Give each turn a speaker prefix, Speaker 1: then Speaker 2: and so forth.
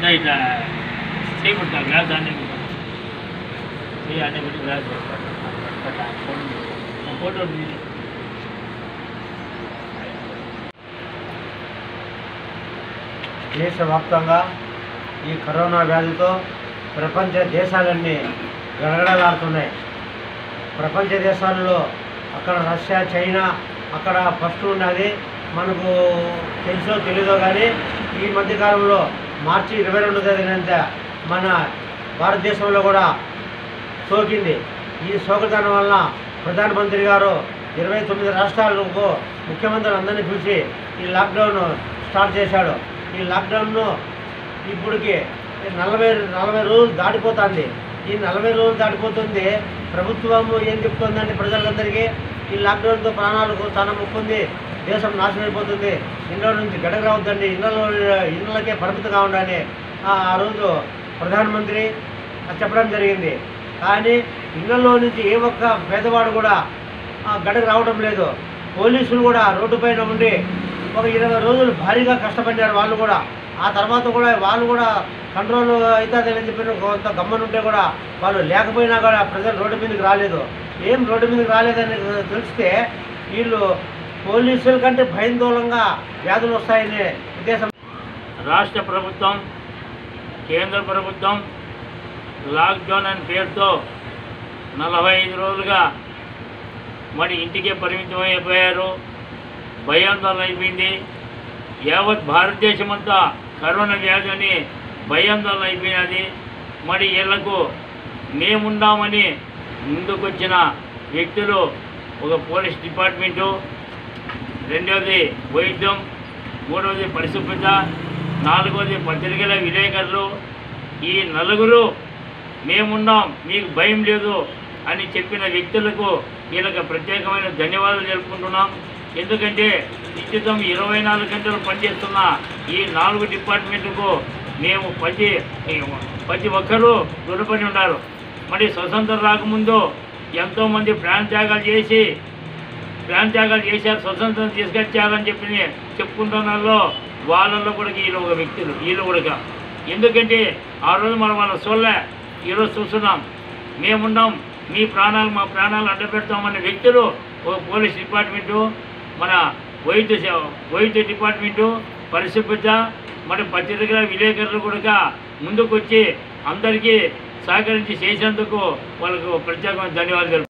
Speaker 1: అన్న ఇట్లా చేయబడతా గ్లాస్ అన్నీ చేయి అన్నీ పెట్టి గ్లాస్ ఫోటో తీసి
Speaker 2: దేశవ్యాప్తంగా ఈ కరోనా వ్యాధితో ప్రపంచ దేశాలన్నీ గడగడలాడుతున్నాయి ప్రపంచ దేశాల్లో అక్కడ రష్యా చైనా అక్కడ ఫస్ట్ ఉన్నది మనకు తెలుసో తెలీదో కానీ ఈ మధ్యకాలంలో మార్చి ఇరవై రెండు తేదీనంత మన భారతదేశంలో కూడా సోకింది ఈ సోకదానం వలన ప్రధానమంత్రి గారు ఇరవై తొమ్మిది రాష్ట్రాలకు ముఖ్యమంత్రులు అందరినీ పిలిచి ఈ లాక్డౌన్ స్టార్ట్ చేశాడు ఈ లాక్డౌన్ను ఇప్పటికి నలభై నలభై రోజులు దాటిపోతుంది ఈ నలభై రోజులు దాటిపోతుంది ప్రభుత్వం ఏం చెప్తుందంటే ప్రజలందరికీ ఈ లాక్డౌన్తో ప్రాణాలకు చాలా ముప్పుంది దేశం నాశనం అయిపోతుంది ఇళ్ళ నుంచి గడక రావద్దండి ఇళ్ళలో ఇళ్ళకే పరిమితంగా ఉండాలి ఆ ఆ రోజు ప్రధానమంత్రి చెప్పడం జరిగింది కానీ ఇళ్లలో నుంచి ఏ ఒక్క పేదవాడు కూడా ఆ, గడకు రావడం లేదు పోలీసులు కూడా రోడ్డు పైన ఉండి ఒక ఇరవై రోజులు భారీగా కష్టపడ్డారు వాళ్ళు కూడా ఆ తర్వాత కూడా వాళ్ళు కూడా కంట్రోల్ అవుతుందని చెప్పి కొంత గమ్మనుంటే కూడా వాళ్ళు లేకపోయినా కూడా ప్రజలు రోడ్డు మీదకి రాలేదు ఏం రోడ్డు మీదకి రాలేదని తెలిస్తే వీళ్ళు పోలీసుల కంటే భయందోళంగా వ్యాధులు వస్తాయనే ఉద్దేశం
Speaker 1: రాష్ట్ర ప్రభుత్వం కేంద్ర ప్రభుత్వం లాక్డౌన్ అని పేరుతో నలభై ఐదు రోజులుగా మరి ఇంటికే పరిమితం అయిపోయారు భయాందోళన అయిపోయింది యావత్ భారతదేశం అంతా కరోనా వ్యాధి అని భయాందోళన అయిపోయినది మరి వీళ్లకు మేముండామని ముందుకొచ్చిన వ్యక్తులు ఒక పోలీస్ డిపార్ట్మెంటు రెండవది వైద్యం మూడవది పరిశుభ్రత నాలుగవది పత్రికల విలేకరులు ఈ నలుగురు మేమున్నాం మీకు భయం లేదు అని చెప్పిన వ్యక్తులకు వీళ్ళకి ప్రత్యేకమైన ధన్యవాదాలు తెలుపుకుంటున్నాం ఎందుకంటే నిశ్చితం ఇరవై నాలుగు గంటలు పనిచేస్తున్న ఈ నాలుగు డిపార్ట్మెంట్లకు మేము ప్రతి ప్రతి ఒక్కరూ రుణపడి ఉన్నారు మరి స్వతంత్రం రాకముందు ఎంతోమంది ప్రాణ త్యాగాలు చేసి ప్రాణ త్యాగాలు చేశారు స్వతంత్రం తీసుకొచ్చారని చెప్పి చెప్పుకుంటున్నారో వాళ్ళల్లో కూడా వీళ్ళు ఒక వ్యక్తులు వీళ్ళు కూడా ఎందుకంటే ఆ రోజు మనం వాళ్ళ చూడలే ఈరోజు చూస్తున్నాం మేమున్నాం మీ ప్రాణాలు మా ప్రాణాలు అడ్డపెడతామనే వ్యక్తులు ఒక పోలీస్ డిపార్ట్మెంటు మన వైద్య సేవ- వైద్య డిపార్ట్మెంటు పరిశుభ్రత మరి పత్రికల విలేకరులు కూడా ముందుకు వచ్చి అందరికీ సహకరించి చేసేందుకు వాళ్ళకు ప్రత్యేకమైన ధన్యవాదాలు తెలుపు